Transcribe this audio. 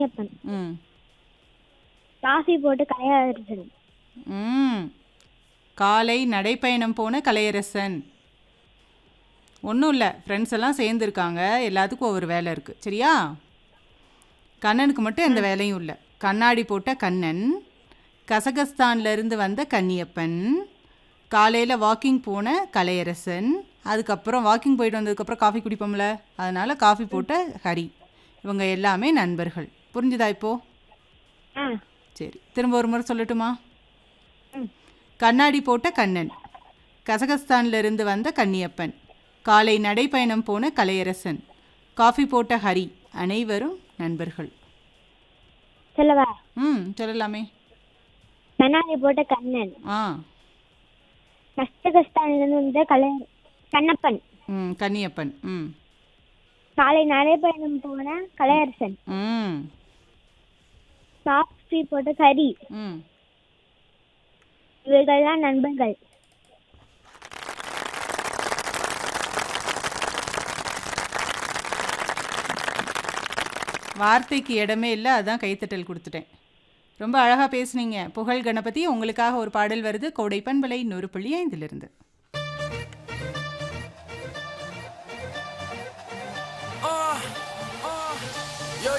கணியப்பன் ம் காஃபி போட்டு கலையரசன் ம் காலை நடைப்பயணம் போன கலையரசன் ஒன்றும் இல்லை ஃப்ரெண்ட்ஸ் எல்லாம் சேர்ந்துருக்காங்க எல்லாத்துக்கும் ஒவ்வொரு வேலை இருக்குது சரியா கண்ணனுக்கு மட்டும் எந்த வேலையும் இல்லை கண்ணாடி போட்ட கண்ணன் கசகஸ்தான்ல இருந்து வந்த கன்னியப்பன் காலையில் வாக்கிங் போன கலையரசன் அதுக்கப்புறம் வாக்கிங் போயிட்டு வந்ததுக்கப்புறம் காஃபி குடிப்போம்ல அதனால் காஃபி போட்ட ஹரி இவங்க எல்லாமே நண்பர்கள் புரிஞ்சுதா இப்போ ஆ சரி திரும்ப ஒரு முறை சொல்லட்டுமா ம். கண்ணாடி போட்ட கண்ணன் கசகஸ்தான்ல இருந்து வந்த கன்னியப்பன் காலை நடைப்பயணம் போன கலையரசன் காஃபி போட்ட ஹரி அனைவரும் நண்பர்கள் சொல்லவா ம் சொல்லலாமே கண்ணாடி போட்ட கண்ணன் ஆ கஷ்டகஸ்தான்லேருந்து வந்த கலை கண்ணப்பன் ம் கன்னியப்பன் ம் காலை நடைப்பயணம் போன கலையரசன் ம் காஃபி போட்ட கரி ம் இவர்கள்லாம் நண்பர்கள் வார்த்தைக்கு இடமே இல்லை அதான் கைத்தட்டல் கொடுத்துட்டேன் ரொம்ப அழகாக பேசுனீங்க புகழ் கணபதி உங்களுக்காக ஒரு பாடல் வருது கோடை பண்பலை நூறு புள்ளி ஐந்திலிருந்து